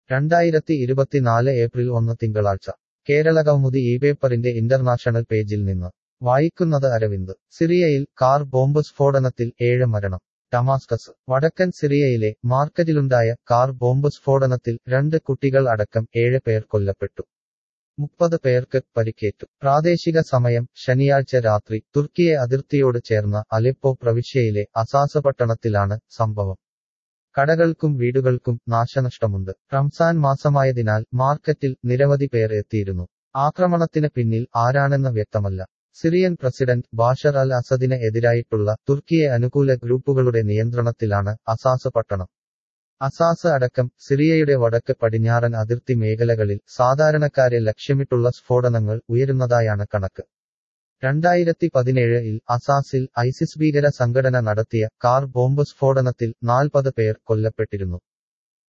രണ്ടായിരത്തി ഇരുപത്തിനാല് ഏപ്രിൽ ഒന്ന് തിങ്കളാഴ്ച കേരളകൗമുദി ഈ പേപ്പറിന്റെ ഇന്റർനാഷണൽ പേജിൽ നിന്ന് വായിക്കുന്നത് അരവിന്ദ് സിറിയയിൽ കാർ ബോംബ് സ്ഫോടനത്തിൽ ഏഴ് മരണം ഡമാസ്കസ് വടക്കൻ സിറിയയിലെ മാർക്കറ്റിലുണ്ടായ കാർ ബോംബ് സ്ഫോടനത്തിൽ രണ്ട് കുട്ടികൾ അടക്കം ഏഴ് പേർ കൊല്ലപ്പെട്ടു മുപ്പത് പേർക്ക് പരിക്കേറ്റു പ്രാദേശിക സമയം ശനിയാഴ്ച രാത്രി തുർക്കിയെ അതിർത്തിയോട് ചേർന്ന അലെപ്പോ പ്രവിശ്യയിലെ അസാസ പട്ടണത്തിലാണ് സംഭവം കടകൾക്കും വീടുകൾക്കും നാശനഷ്ടമുണ്ട് റംസാൻ മാസമായതിനാൽ മാർക്കറ്റിൽ നിരവധി പേർ എത്തിയിരുന്നു ആക്രമണത്തിന് പിന്നിൽ ആരാണെന്ന് വ്യക്തമല്ല സിറിയൻ പ്രസിഡന്റ് ബാഷർ അൽ അസദിന് എതിരായിട്ടുള്ള തുർക്കിയെ അനുകൂല ഗ്രൂപ്പുകളുടെ നിയന്ത്രണത്തിലാണ് അസാസ് പട്ടണം അസാസ് അടക്കം സിറിയയുടെ വടക്ക് പടിഞ്ഞാറൻ അതിർത്തി മേഖലകളിൽ സാധാരണക്കാരെ ലക്ഷ്യമിട്ടുള്ള സ്ഫോടനങ്ങൾ ഉയരുന്നതായാണ് കണക്ക് രണ്ടായിരത്തി പതിനേഴിൽ അസാസിൽ ഐസിസ് ഭീകര സംഘടന നടത്തിയ കാർ ബോംബ് സ്ഫോടനത്തിൽ നാൽപ്പത് പേർ കൊല്ലപ്പെട്ടിരുന്നു